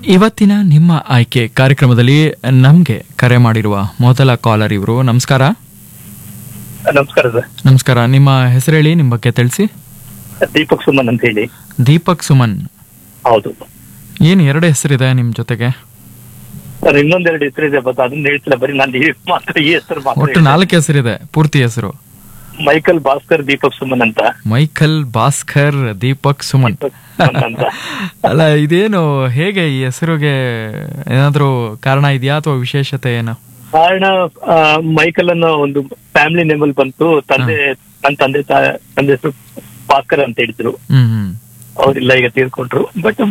ಇವತ್ತಿನ ನಿಮ್ಮ ಆಯ್ಕೆ ಕಾರ್ಯಕ್ರಮದಲ್ಲಿ ನಮಗೆ ಕರೆ ಮಾಡಿರುವ ಮೊದಲ ಕಾಲರ್ ಇವರು ನಮಸ್ಕಾರ ನಮಸ್ಕಾರ ಸರ್ ನಮಸ್ಕಾರ ನಿಮ್ಮ ಹೆಸರು ಹೇಳಿ ನಿಮ್ಮ ಬಗ್ಗೆ ತಿಳಿಸಿ ದೀಪಕ್ ಸುಮನ್ ಅಂತ ಹೇಳಿ ದೀಪಕ್ ಸುಮನ್ ಹೌದು ಏನು ಎರಡು ಹೆಸರಿದೆ ನಿಮ್ಮ ಜೊತೆಗೆ ಸರ್ ಇನ್ನೊಂದೆರಡು ಹೆಸರು ಇದೆ ಬಟ್ ಅದನ್ನ ಹೇಳ್ತಿಲ್ಲ ಬರೀ ನಾನು ಈ ಮಾತ್ರ ಈ ಹೆಸರು ಮಾತ್ರ ಒಟ್ಟು ನಾಲ್ಕು ಹೆಸರಿದೆ ಪೂರ್ತಿ ಹೆಸರು ಮೈಕಲ್ ಭಾಸ್ಕರ್ ದೀಪಕ್ ಸುಮನ್ ಅಂತ ಮೈಕಲ್ ಭಾಸ್ಕರ್ ದೀಪಕ್ ಸುಮನ್ ದೀಪಕ್ ಸುಮನ್ ಅಂತ ಅಲ್ಲ ಇದೇನು ಹೇಗೆ ಈ ಹೆಸರುಗೆ ಏನಾದರೂ ಕಾರಣ ಇದೆಯಾ ಅಥವಾ ವಿಶೇಷತೆ ಏನು ಕಾರಣ ಆ, ಮೈಕಲ್ ಅನ್ನೋ ಒಂದು ಫ್ಯಾಮಿಲಿ ನೇಮ್ ಅಲ್ಲಿ ಬಂತು ತಂದೆ ನನ್ನ ತಂದೆ ತಾ- ತಂದೆ ಹೆಸರು ಭಾಸ್ಕರ್ ಅಂತ ಹೇಳಿದ್ರು ಹ್ಮ್ ಹ್ಮ್ ಅವ್ರಿಲ್ಲ ಈಗ ತೀರ್ಕೊಂಡ್ರು ಬಟ್